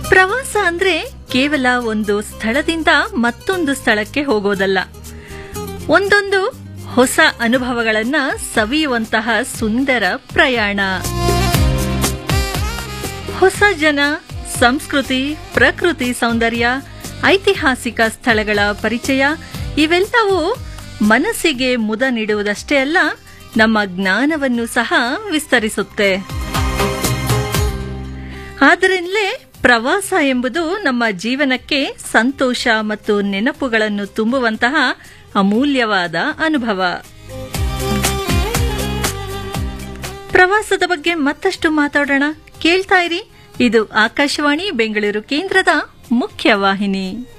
ಪ್ರವಾಸ ಅಂದ್ರೆ ಕೇವಲ ಒಂದು ಸ್ಥಳದಿಂದ ಮತ್ತೊಂದು ಸ್ಥಳಕ್ಕೆ ಹೋಗೋದಲ್ಲ ಒಂದೊಂದು ಹೊಸ ಅನುಭವಗಳನ್ನ ಸವಿಯುವಂತಹ ಸುಂದರ ಪ್ರಯಾಣ ಹೊಸ ಜನ ಸಂಸ್ಕೃತಿ ಪ್ರಕೃತಿ ಸೌಂದರ್ಯ ಐತಿಹಾಸಿಕ ಸ್ಥಳಗಳ ಪರಿಚಯ ಇವೆಲ್ಲವೂ ಮನಸ್ಸಿಗೆ ಮುದ ನೀಡುವುದಷ್ಟೇ ಅಲ್ಲ ನಮ್ಮ ಜ್ಞಾನವನ್ನು ಸಹ ವಿಸ್ತರಿಸುತ್ತೆ ಆದ್ದರಿಂದಲೇ ಪ್ರವಾಸ ಎಂಬುದು ನಮ್ಮ ಜೀವನಕ್ಕೆ ಸಂತೋಷ ಮತ್ತು ನೆನಪುಗಳನ್ನು ತುಂಬುವಂತಹ ಅಮೂಲ್ಯವಾದ ಅನುಭವ ಪ್ರವಾಸದ ಬಗ್ಗೆ ಮತ್ತಷ್ಟು ಮಾತಾಡೋಣ ಕೇಳ್ತಾ ಇರಿ ಇದು ಆಕಾಶವಾಣಿ ಬೆಂಗಳೂರು ಕೇಂದ್ರದ ಮುಖ್ಯ ವಾಹಿನಿ